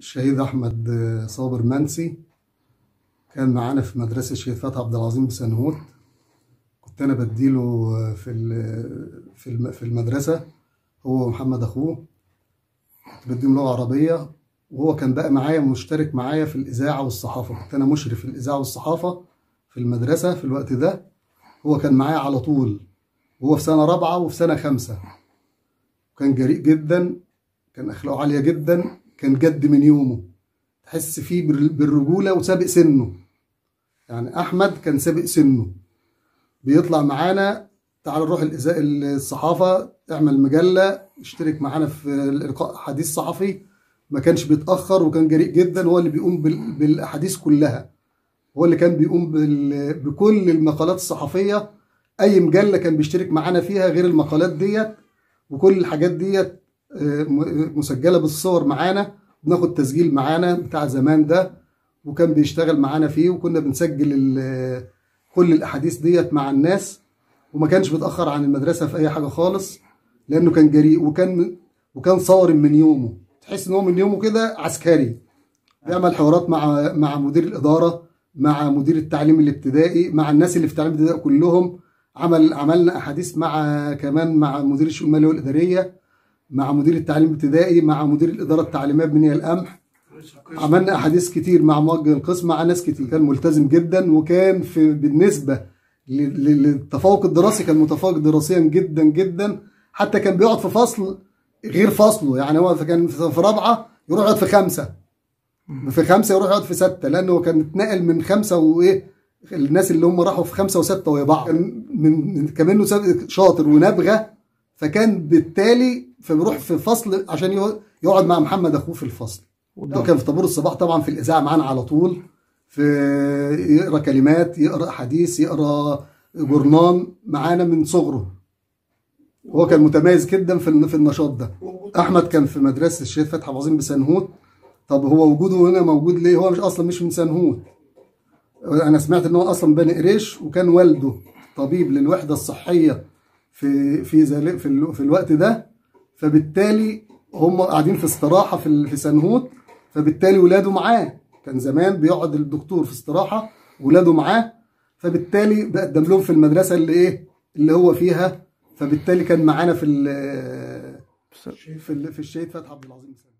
الشهيد احمد صابر منسي كان معانا في مدرسه الشهيد فتحي عبد العظيم بسنهوت كنت انا بديله في ال- في الم- في المدرسه هو ومحمد اخوه كنت بديهم لغه عربيه وهو كان بقى معايا مشترك معايا في الاذاعه والصحافه كنت انا مشرف في الاذاعه والصحافه في المدرسه في الوقت ده هو كان معايا على طول وهو في سنه رابعه وفي سنه خمسه كان جريء جدا كان اخلاقه عاليه جدا كان جد من يومه تحس فيه بال- بالرجوله وسابق سنه يعني احمد كان سابق سنه بيطلع معانا تعال نروح الإذاعة الصحافه اعمل مجله اشترك معانا في الإلقاء حديث صحفي ما كانش بيتاخر وكان جريء جدا هو اللي بيقوم بال- بالاحاديث كلها هو اللي كان بيقوم بال- بكل المقالات الصحفيه اي مجله كان بيشترك معانا فيها غير المقالات ديت وكل الحاجات ديت آه، م- مسجله بالصور معانا بناخد تسجيل معانا بتاع زمان ده وكان بيشتغل معانا فيه وكنا بنسجل ال- كل الاحاديث ديت مع الناس وما كانش بيتاخر عن المدرسه في اي حاجه خالص لانه كان جريء وكان وكان صارم من يومه تحس ان هو من يومه كده عسكري بيعمل حوارات مع مع مدير الاداره مع مدير التعليم الابتدائي مع الناس اللي في التعليم الابتدائي كلهم عمل عملنا احاديث مع كمان مع مدير الشؤون الماليه والاداريه مع مدير التعليم الابتدائي مع مدير الاداره التعليميه بنية القمح عملنا احاديث كتير مع موجه القسم مع ناس كتير كان ملتزم جدا وكان في بالنسبه ل- ل- للتفوق الدراسي كان متفوق دراسيا جدا جدا حتى كان بيقعد في فصل غير فصله يعني هو كان في رابعه يروح يقعد في خمسه في خمسه يروح يقعد في سته لانه كان اتنقل من خمسه وايه الناس اللي هم راحوا في خمسه وسته ويا بعض كان من كمان سابق شاطر ونابغه فكان بالتالي فبيروح في فصل عشان يقعد- يقعد مع محمد اخوه في الفصل ده كان في طابور الصباح طبعا في الاذاعه معانا على طول في يقرا كلمات يقرا حديث يقرا جورنان معانا من صغره هو كان متميز جدا في في النشاط ده احمد كان في مدرسه الشيخ فتحي عبد العظيم بسنهوت طب هو وجوده هنا موجود ليه هو مش اصلا مش من سنهوت انا سمعت ان هو اصلا بني قريش وكان والده طبيب للوحده الصحيه في في ذلك في, ال- في الوقت ده فبالتالي هم قاعدين في استراحه في ال- في سنهوت فبالتالي ولاده معاه كان زمان بيقعد الدكتور في استراحه ولاده معاه فبالتالي بقدم لهم في المدرسه اللي ايه اللي هو فيها فبالتالي كان معانا في ال- في ال- في الشهيد فتحي عبد العظيم